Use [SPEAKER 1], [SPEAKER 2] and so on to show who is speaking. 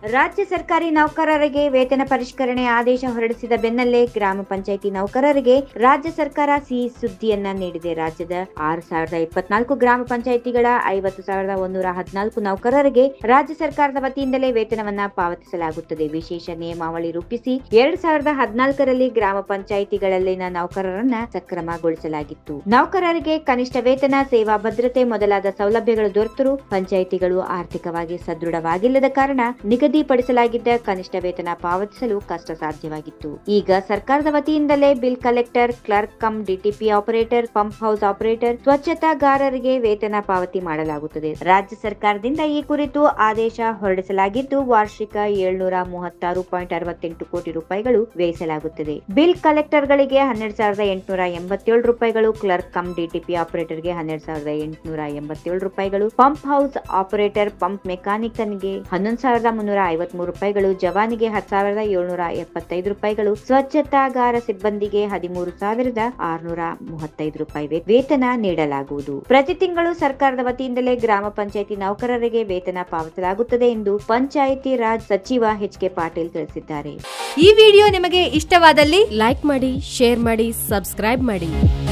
[SPEAKER 1] ರಾಜ್ಯ ಸರ್ಕಾರಿ ನೌಕರರಿಗೆ ವೇತನ ಪರಿಷ್ಕರಣೆ ಆದೇಶ ಹೊರಡಿಸಿದ ಬೆನ್ನಲ್ಲೇ ಗ್ರಾಮ ಪಂಚಾಯಿತಿ ನೌಕರರಿಗೆ ರಾಜ್ಯ ಸರ್ಕಾರ ಸಿಹಿ ಸುದ್ದಿಯನ್ನ ನೀಡಿದೆ ರಾಜ್ಯದ ಆರು ಸಾವಿರದ ಇಪ್ಪತ್ನಾಲ್ಕು ಗ್ರಾಮ ಪಂಚಾಯಿತಿಗಳ ಐವತ್ತು ಸಾವಿರದ ಒಂದೂರ ಹದಿನಾಲ್ಕು ನೌಕರರಿಗೆ ರಾಜ್ಯ ಸರ್ಕಾರದ ವತಿಯಿಂದಲೇ ವೇತನವನ್ನ ಪಾವತಿಸಲಾಗುತ್ತದೆ ವಿಶೇಷ ನಿಯಮಾವಳಿ ರೂಪಿಸಿ ಎರಡ್ ಸಾವಿರದ ಹದಿನಾಲ್ಕರಲ್ಲಿ ಗ್ರಾಮ ಪಂಚಾಯಿತಿಗಳಲ್ಲಿನ ನೌಕರರನ್ನ ಸಕ್ರಮಗೊಳಿಸಲಾಗಿತ್ತು ನೌಕರರಿಗೆ ಕನಿಷ್ಠ ವೇತನ ಸೇವಾ ಭದ್ರತೆ ಮೊದಲಾದ ಸೌಲಭ್ಯಗಳು ದೊರೆತರೂ ಪಂಚಾಯಿತಿಗಳು ಆರ್ಥಿಕವಾಗಿ ಸದೃಢವಾಗಿಲ್ಲದ ಕಾರಣ ನಿಗದಿಪಡಿಸಲಾಗಿದ್ದ ಕನಿಷ್ಠ ವೇತನ ಪಾವತಿಸಲು ಕಷ್ಟ ಸಾಧ್ಯವಾಗಿತ್ತು ಈಗ ಸರ್ಕಾರದ ವತಿಯಿಂದಲೇ bill collector clerk cum DTP operator pump house operator ಸ್ವಚ್ಛತಾಗಾರರಿಗೆ ವೇತನ ಪಾವತಿ ಮಾಡಲಾಗುತ್ತದೆ ರಾಜ್ಯ ಸರ್ಕಾರದಿಂದ ಈ ಕುರಿತು ಆದೇಶ ಹೊರಡಿಸಲಾಗಿದ್ದು ವಾರ್ಷಿಕ ಏಳ್ನೂರ ಮೂವತ್ತಾರು ಪಾಯಿಂಟ್ ಅರವತ್ತೆಂಟು ಕೋಟಿ ರೂಪಾಯಿಗಳು ವ್ಯಯಿಸಲಾಗುತ್ತದೆ ಬಿಲ್ ಕಲೆಕ್ಟರ್ಗಳಿಗೆ ಹನ್ನೆರಡು ಸಾವಿರದ ಎಂಟುನೂರ ಎಂಬತ್ತೇಳು ರೂಪಾಯಿಗಳು ಕ್ಲರ್ಕ್ ಕಮ್ ಡಿಟಿಪಿ ಆಪರೇಟರ್ಗೆ ಹನ್ನೆರಡು ಸಾವಿರದ ಎಂಟುನೂರ ಎಂಬತ್ತೇಳು ರೂಪಾಯಿಗಳು ಪಂಪ್ ಹೌಸ್ ಆಪರೇಟರ್ ಪಂಪ್ ಮೆಕ್ಯಾನಿಕನ್ಗೆ ಹನ್ನೊಂದು ಸಾವಿರದ ಮುನ್ನೂರ ಐವತ್ಮೂರು ರೂಪಾಯಿಗಳು ಜವಾನಿಗೆ ಹತ್ತು ಸಾವಿರದ ಏಳ್ನೂರ ಎಪ್ಪತ್ತೈದು ರೂಪಾಯಿಗಳು ಸ್ವಚ್ಛತಾಗಾರ ಸಿಬ್ಬಂದಿಗೆ ಹದಿಮೂರು ಸಾವಿರದ ಆರುನೂರ ಮೂವತ್ತೈದು ರೂಪಾಯಿ ವೇ- ವೇತನ ನೀಡಲಾಗುವುದು ಪ್ರತಿ ತಿಂಗಳು ಸರ್ಕಾರದ ವತಿಯಿಂದಲೇ ಗ್ರಾಮ ಪಂಚಾಯಿತಿ ನೌಕರರಿಗೆ ವೇತನ ಪಾವತಿಸಲಾಗುತ್ತದೆ ಎಂದು ಪಂಚಾಯಿತಿ ರಾಜ್ ಸಚಿವ ಎಚ್ ಕೆ ಪಾಟೀಲ್ ತಿಳಿಸಿದ್ದಾರೆ
[SPEAKER 2] ಈ ವಿಡಿಯೋ ನಿಮಗೆ ಇಷ್ಟವಾದಲ್ಲಿ
[SPEAKER 3] ಲೈಕ್ ಮಾಡಿ ಶೇರ್ ಮಾಡಿ ಸಬ್ಸ್ಕ್ರೈಬ್ ಮಾಡಿ